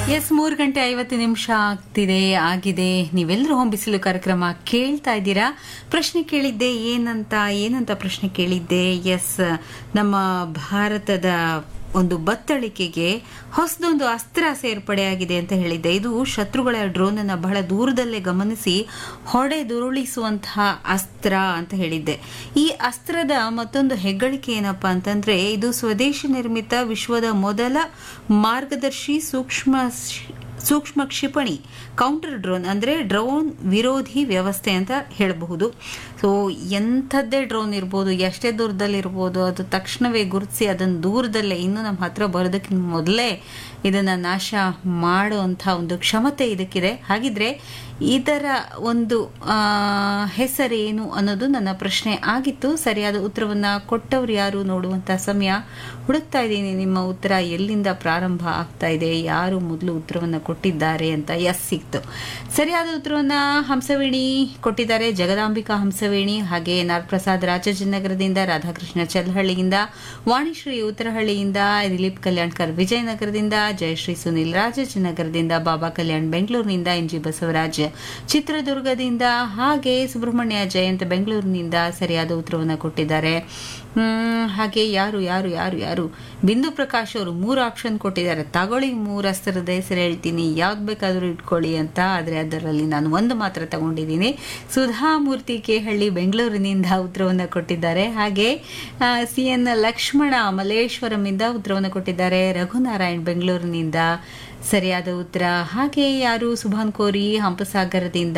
S ಮೂರು ಗಂಟೆ ಐವತ್ತು ನಿಮಿಷ ಆಗ್ತಿದೆ ಆಗಿದೆ ನೀವೆಲ್ಲರೂ ಹೊಂಬಿಸಿಲು ಕಾರ್ಯಕ್ರಮ ಕೇಳ್ತಾ ಇದ್ದೀರಾ ಪ್ರಶ್ನೆ ಕೇಳಿದ್ದೆ ಏನಂತ ಏನಂತ ಪ್ರಶ್ನೆ ಕೇಳಿದ್ದೆ ಎಸ್ ನಮ್ಮ ಭಾರತದ ಒಂದು ಬತ್ತಳಿಕೆಗೆ ಹೊಸದೊಂದು ಅಸ್ತ್ರ ಸೇರ್ಪಡೆಯಾಗಿದೆ ಅಂತ ಹೇಳಿದ್ದೆ ಇದು ಶತ್ರುಗಳ ಡ್ರೋನ್ ಅನ್ನ ಬಹಳ ದೂರದಲ್ಲೇ ಗಮನಿಸಿ ಹೊಡೆದುರುಳಿಸುವಂತಹ ಅಸ್ತ್ರ ಅಂತ ಹೇಳಿದ್ದೆ ಈ ಅಸ್ತ್ರದ ಮತ್ತೊಂದು ಹೆಗ್ಗಳಿಕೆ ಏನಪ್ಪಾ ಅಂತಂದ್ರೆ ಇದು ಸ್ವದೇಶಿ ನಿರ್ಮಿತ ವಿಶ್ವದ ಮೊದಲ ಮಾರ್ಗದರ್ಶಿ ಸೂಕ್ಷ್ಮ ಸೂಕ್ಷ್ಮ ಕ್ಷಿಪಣಿ ಕೌಂಟರ್ ಡ್ರೋನ್ ಅಂದ್ರೆ ಡ್ರೋನ್ ವಿರೋಧಿ ವ್ಯವಸ್ಥೆ ಅಂತ ಹೇಳಬಹುದು ಸೊ ಎಂಥದ್ದೇ ಡ್ರೋನ್ ಇರ್ಬೋದು ಎಷ್ಟೇ ದೂರದಲ್ಲಿ ಇರ್ಬೋದು ಅದು ತಕ್ಷಣವೇ ಗುರುತಿಸಿ ಅದನ್ನು ದೂರದಲ್ಲೇ ಇನ್ನು ನಮ್ಮ ಹತ್ರ ಬರೋದಕ್ಕಿಂತ ಮೊದಲೇ ಇದನ್ನ ನಾಶ ಮಾಡುವಂಥ ಒಂದು ಕ್ಷಮತೆ ಇದಕ್ಕಿದೆ ಹಾಗಿದ್ರೆ ಇದರ ಒಂದು ಆ, ಹೆಸರೇನು ಅನ್ನೋದು ನನ್ನ ಪ್ರಶ್ನೆ ಆಗಿತ್ತು ಸರಿಯಾದ ಉತ್ತರವನ್ನ ಕೊಟ್ಟವ್ರು ಯಾರು ನೋಡುವಂತ ಸಮಯ ಹುಡುಕ್ತಾ ಇದ್ದೀನಿ ನಿಮ್ಮ ಉತ್ತರ ಎಲ್ಲಿಂದ ಪ್ರಾರಂಭ ಆಗ್ತಾ ಇದೆ ಯಾರು ಮೊದಲು ಉತ್ತರವನ್ನ ಕೊಟ್ಟಿದ್ದಾರೆ ಅಂತ ಎಸ್ ಸಿಕ್ತು ಸರಿಯಾದ ಉತ್ತರವನ್ನ ಹಂಸವೇಣಿ ಕೊಟ್ಟಿದ್ದಾರೆ ಜಗದಾಂಬಿಕಾ ಹಂಸವೇಣಿ ಹಾಗೆ ನಾರ್ ಪ್ರಸಾದ್ ರಾಜಾಜಿನಗರದಿಂದ ರಾಧಾಕೃಷ್ಣ ಚಲ್ಲಹಳ್ಳಿಯಿಂದ ವಾಣಿಶ್ರೀ ಉತ್ತರಹಳ್ಳಿಯಿಂದ ದಿಲೀಪ್ ಕಲ್ಯಾಣ್ಕರ್ ವಿಜಯನಗರದಿಂದ ಜಯಶ್ರೀ ಸುನಿಲ್ ರಾಜಾಜಿನಗರದಿಂದ ಬಾಬಾ ಕಲ್ಯಾಣ್ ಬೆಂಗಳೂರಿನಿಂದ ಎನ್ ಜಿ ಬಸವರಾಜ್ ಚಿತ್ರದುರ್ಗದಿಂದ ಹಾಗೆ ಸುಬ್ರಹ್ಮಣ್ಯ ಜಯಂತ್ ಬೆಂಗಳೂರಿನಿಂದ ಸರಿಯಾದ ಉತ್ತರವನ್ನು ಕೊಟ್ಟಿದ್ದಾರೆ ಹ್ಮ್, ಹಾಗೆ ಯಾರು ಯಾರು ಯಾರು ಯಾರು ಬಿಂದು ಪ್ರಕಾಶ್ ಅವರು ಮೂರು ಆಪ್ಷನ್ ಕೊಟ್ಟಿದ್ದಾರೆ ತಗೊಳ್ಳಿ ಮೂರು ಅಸ್ತ್ರದ ಹೆಸರು ಹೇಳ್ತೀನಿ ಯಾವ್ದು ಬೇಕಾದರೂ ಇಟ್ಕೊಳ್ಳಿ ಅಂತ ಆದರೆ ಅದರಲ್ಲಿ ನಾನು ಒಂದು ಮಾತ್ರ ತಗೊಂಡಿದ್ದೀನಿ ಸುಧಾಮೂರ್ತಿ ಕೇಹಳ್ಳಿ ಬೆಂಗಳೂರಿನಿಂದ ಉತ್ತರವನ್ನು ಕೊಟ್ಟಿದ್ದಾರೆ ಹಾಗೆ ಸಿ ಎನ್ ಲಕ್ಷ್ಮಣ ಮಲ್ಲೇಶ್ವರಮಿಂದ ಉತ್ತರವನ್ನು ಕೊಟ್ಟಿದ್ದಾರೆ ರಘುನಾರಾಯಣ್ ಬೆಂಗಳೂರಿನಿಂದ ಸರಿಯಾದ ಉತ್ತರ ಹಾಗೆ ಯಾರು ಸುಭಾನ್ ಕೋರಿ ಹಂಪಸಾಗರದಿಂದ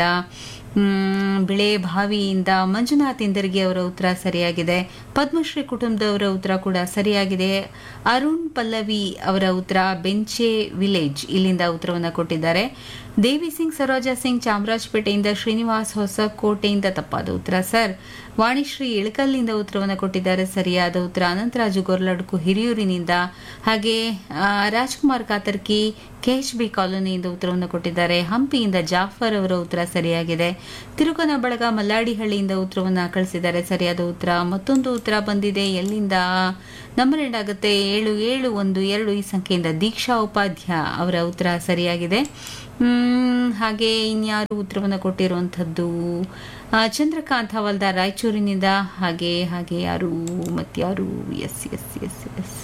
ಮ್, ಬಿಳೆ ಬಾವಿಯಿಂದ ಮಂಜುನಾಥ್ ಇಂದರ್ಗಿ ಅವರ ಉತ್ತರ ಸರಿಯಾಗಿದೆ ಪದ್ಮಶ್ರೀ ಕುಟುಂಬದವರ ಉತ್ತರ ಕೂಡ ಸರಿಯಾಗಿದೆ ಅರುಣ್ ಪಲ್ಲವಿ ಅವರ ಉತ್ತರ ಬೆಂಚೆ ವಿಲೇಜ್ ಇಲ್ಲಿಂದ ಉತ್ತರವನ್ನು ಕೊಟ್ಟಿದ್ದಾರೆ ದೇವಿ ಸಿಂಗ್ ಸರೋಜಾ ಸಿಂಗ್ ಚಾಮರಾಜಪೇಟೆಯಿಂದ ಶ್ರೀನಿವಾಸ್ ಹೊಸಕೋಟೆಯಿಂದ ತಪ್ಪಾದ ಉತ್ತರ ಸರ್ ವಾಣಿಶ್ರೀ ಇಳಕಲ್ಲಿಂದ ಉತ್ತರವನ್ನು ಕೊಟ್ಟಿದ್ದಾರೆ ಸರಿಯಾದ ಉತ್ತರ ಅನಂತರಾಜು ಗೊರ್ಲಡ್ಕು ಹಿರಿಯೂರಿನಿಂದ ಹಾಗೆ ಆ, ರಾಜ್ಕುಮಾರ್ ಕಾತರ್ಕಿ ಕೆಎಚ್ ಬಿ ಕಾಲೋನಿಯಿಂದ ಉತ್ತರವನ್ನು ಕೊಟ್ಟಿದ್ದಾರೆ ಹಂಪಿಯಿಂದ ಜಾಫರ್ ಅವರ ಉತ್ತರ ಸರಿಯಾಗಿದೆ ತಿರುಕನ ಬಳಗ ಮಲ್ಲಾಡಿಹಳ್ಳಿಯಿಂದ ಉತ್ತರವನ್ನು ಕಳಿಸಿದ್ದಾರೆ ಸರಿಯಾದ ಉತ್ತರ ಮತ್ತೊಂದು ಉತ್ತರ ಬಂದಿದೆ ಎಲ್ಲಿಂದ ನಂಬರ್ ಎಂಡ್ ಆಗುತ್ತೆ ಏಳು ಏಳು ಒಂದು ಎರಡು ಈ ಸಂಖ್ಯೆಯಿಂದ ದೀಕ್ಷಾ ಉಪಾಧ್ಯ ಅವರ ಉತ್ತರ ಸರಿಯಾಗಿದೆ ಹ್ಮ್, ಹಾಗೆ ಇನ್ಯಾರು ಉತ್ತರವನ್ನು ಕೊಟ್ಟಿರುವಂಥದ್ದು ಆ, ಚಂದ್ರಕಾಂತ್ ಹವಲ್ದಾರ್ ರಾಯಚೂರಿನಿಂದ ಹಾಗೆ ಹಾಗೆ ಯಾರು ಮತ್ಯಾರು yes yes yes yes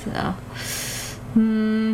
hmm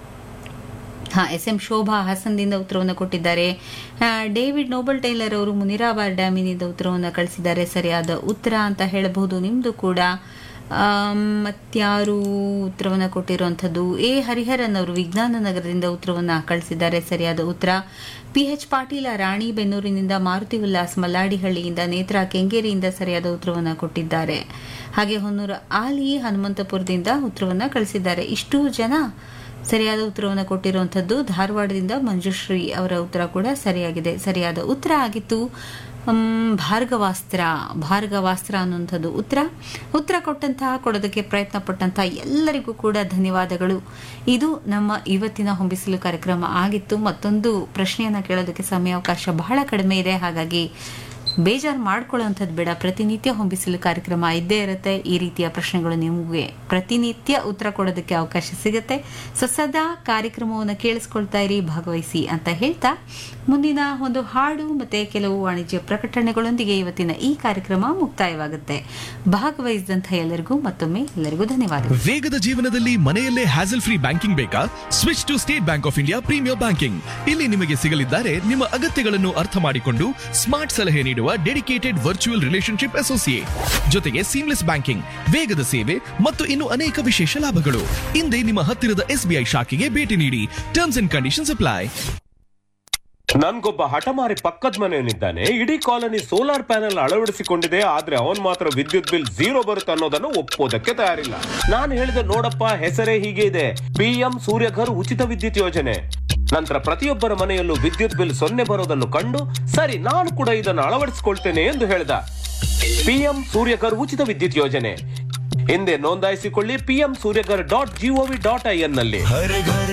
ಹಾ ಎಸ್ ಎಂ ಶೋಭಾ ಹಾಸನದಿಂದ ಉತ್ತರವನ್ನು ಕೊಟ್ಟಿದ್ದಾರೆ ಆ, ಡೇವಿಡ್ ನೋಬಲ್ ಟೈಲರ್ ಅವರು ಮುನಿರಾಬಾದ್ ಡ್ಯಾಮಿನಿಂದ ಉತ್ತರವನ್ನು ಕಳಿಸಿದ್ದಾರೆ ಸರಿಯಾದ ಉತ್ತರ ಅಂತ ಹೇಳಬಹುದು ನಿಮ್ದು ಕೂಡ ಆಮ್, ಮತ್ಯಾರು ಉತ್ತರವನ್ನು ಕೊಟ್ಟಿರುವಂಥದ್ದು ಎ ಹರಿಹರನ್ ಅವರು ವಿಜ್ಞಾನ ನಗರದಿಂದ ಉತ್ತರವನ್ನು ಕಳಿಸಿದ್ದಾರೆ ಸರಿಯಾದ ಉತ್ತರ ಪಿ ಎಚ್ ಪಾಟೀಲ ರಾಣಿಬೆನ್ನೂರಿನಿಂದ ಮಾರುತಿ ಉಲ್ಲಾಸ್ ಮಲ್ಲಾಡಿಹಳ್ಳಿಯಿಂದ ನೇತ್ರಾ ಕೆಂಗೇರಿಯಿಂದ ಸರಿಯಾದ ಉತ್ತರವನ್ನು ಕೊಟ್ಟಿದ್ದಾರೆ ಹಾಗೆ ಹೊನ್ನೂರ ಆಲಿ ಹನುಮಂತಪುರದಿಂದ ಉತ್ತರವನ್ನು ಕಳಿಸಿದ್ದಾರೆ ಇಷ್ಟು ಜನ ಸರಿಯಾದ ಉತ್ತರವನ್ನು ಕೊಟ್ಟಿರುವಂಥದ್ದು ಧಾರವಾಡದಿಂದ ಮಂಜುಶ್ರೀ ಅವರ ಉತ್ತರ ಕೂಡ ಸರಿಯಾಗಿದೆ ಸರಿಯಾದ ಉತ್ತರ ಆಗಿತ್ತು ಹ್ಮ್, ಭಾರ್ಗವಾಸ್ತ್ರ ಭಾರ್ಗವಾಸ್ತ್ರ ಅನ್ನುವಂಥದ್ದು ಉತ್ತರ ಉತ್ತರ ಕೊಟ್ಟಂತಹ ಕೊಡೋದಕ್ಕೆ ಪ್ರಯತ್ನ ಪಟ್ಟಂತಹ ಎಲ್ಲರಿಗೂ ಕೂಡ ಧನ್ಯವಾದಗಳು ಇದು ನಮ್ಮ ಇವತ್ತಿನ ಹೊಂಬಿಸಲು ಕಾರ್ಯಕ್ರಮ ಆಗಿತ್ತು ಮತ್ತೊಂದು ಪ್ರಶ್ನೆಯನ್ನ ಕೇಳೋದಕ್ಕೆ ಸಮಯಾವಕಾಶ ಬಹಳ ಕಡಿಮೆ ಇದೆ ಹಾಗಾಗಿ ಬೇಜಾರು ಮಾಡ್ಕೊಳ್ಳೋವಂಥದ್ದು ಬೇಡ ಪ್ರತಿನಿತ್ಯ ಹೊಂಬಿಸಲು ಕಾರ್ಯಕ್ರಮ ಇದ್ದೇ ಇರುತ್ತೆ ಈ ರೀತಿಯ ಪ್ರಶ್ನೆಗಳು ನಿಮಗೆ ಪ್ರತಿನಿತ್ಯ ಉತ್ತರ ಕೊಡೋದಕ್ಕೆ ಅವಕಾಶ ಸಿಗುತ್ತೆ ಸೊ ಸದಾ ಕಾರ್ಯಕ್ರಮವನ್ನು ಕೇಳಿಸ್ಕೊಳ್ತಾ ಇರಿ ಭಾಗವಹಿಸಿ ಅಂತ ಹೇಳ್ತಾ ಮುಂದಿನ ಒಂದು ಹಾಡು ಮತ್ತೆ ಕೆಲವು ವಾಣಿಜ್ಯ ಪ್ರಕಟಣೆಗಳೊಂದಿಗೆ ಇವತ್ತಿನ ಈ ಕಾರ್ಯಕ್ರಮ ಮುಕ್ತಾಯವಾಗುತ್ತೆ ಭಾಗವಹಿಸಿದಂಥ ಎಲ್ಲರಿಗೂ ಮತ್ತೊಮ್ಮೆ ಎಲ್ಲರಿಗೂ ಧನ್ಯವಾದಗಳು ವೇಗದ ಜೀವನದಲ್ಲಿ ಮನೆಯಲ್ಲೇ ಹ್ಯಾಸಲ್ ಫ್ರೀ ಬ್ಯಾಂಕಿಂಗ್ ಬೇಕಾ switch to State Bank of India premier banking ಇಲ್ಲಿ ನಿಮಗೆ ಸಿಗಲಿದ್ದಾರೆ ನಿಮ್ಮ ಅಗತ್ಯಗಳನ್ನು ಅರ್ಥ ಮಾಡಿಕೊಂಡು ಸ್ಮಾರ್ಟ್ ಸಲಹೆ ನೀಡುವ ಡೆಡಿಕೇಟೆಡ್ ವರ್ಚುವಲ್ ರಿಲೇಶನ್ಶಿಪ್ ಅಸೋಸಿಯೇಟ್ ಜೊತೆಗೆ ಸೀಮ್ಲೆಸ್ ಬ್ಯಾಂಕಿಂಗ್ ವೇಗದ ಸೇವೆ ಮತ್ತು ಇನ್ನು ಅನೇಕ ವಿಶೇಷ ಲಾಭಗಳು ಹಿಂದೆ ನಿಮ್ಮ ಹತ್ತಿರದ ಎಸ್ಬಿಐ ಶಾಖೆಗೆ ಭೇಟಿ ನೀಡಿ ಟರ್ಮ್ಸ್ ಅಂಡ್ ಕಂಡೀಷನ್ಸ್ ಅಪ್ಲೈ ನನ್ಗೊಬ್ಬ ಹಠಮಾರಿ ಪಕ್ಕದ ಮನೆಯವನಿದ್ದಾನೆ ಇಡೀ ಕಾಲನಿ ಸೋಲಾರ್ ಪ್ಯಾನೆಲ್ ಅಳವಡಿಸಿಕೊಂಡಿದೆ ಆದ್ರೆ ಅವನ್ ಮಾತ್ರ ವಿದ್ಯುತ್ ಬಿಲ್ ಝೀರೋ ಬರುತ್ತೆ ಅನ್ನೋದನ್ನು ಒಪ್ಪೋದಕ್ಕೆ ತಯಾರಿಲ್ಲ ನಾನು ಹೇಳಿದೆ ನೋಡಪ್ಪ ಹೆಸರೇ ಹೀಗೆ ಇದೆ ಪಿಎಂ ಸೂರ್ಯಘರ್ ಉಚಿತ ವಿದ್ಯುತ್ ಯೋಜನೆ ನಂತರ ಪ್ರತಿಯೊಬ್ಬರ ಮನೆಯಲ್ಲೂ ವಿದ್ಯುತ್ ಬಿಲ್ ಸೊನ್ನೆ ಬರೋದನ್ನು ಕಂಡು ಸರಿ ನಾನು ಕೂಡ ಇದನ್ನು ಅಳವಡಿಸಿಕೊಳ್ತೇನೆ ಎಂದು ಹೇಳ್ದ ಪಿಎಂ ಸೂರ್ಯಘರ್ ಉಚಿತ ವಿದ್ಯುತ್ ಯೋಜನೆ ಹಿಂದೆ ನೋಂದಾಯಿಸಿಕೊಳ್ಳಿ PM Suryaghar dot gov dot I N ನಲ್ಲಿ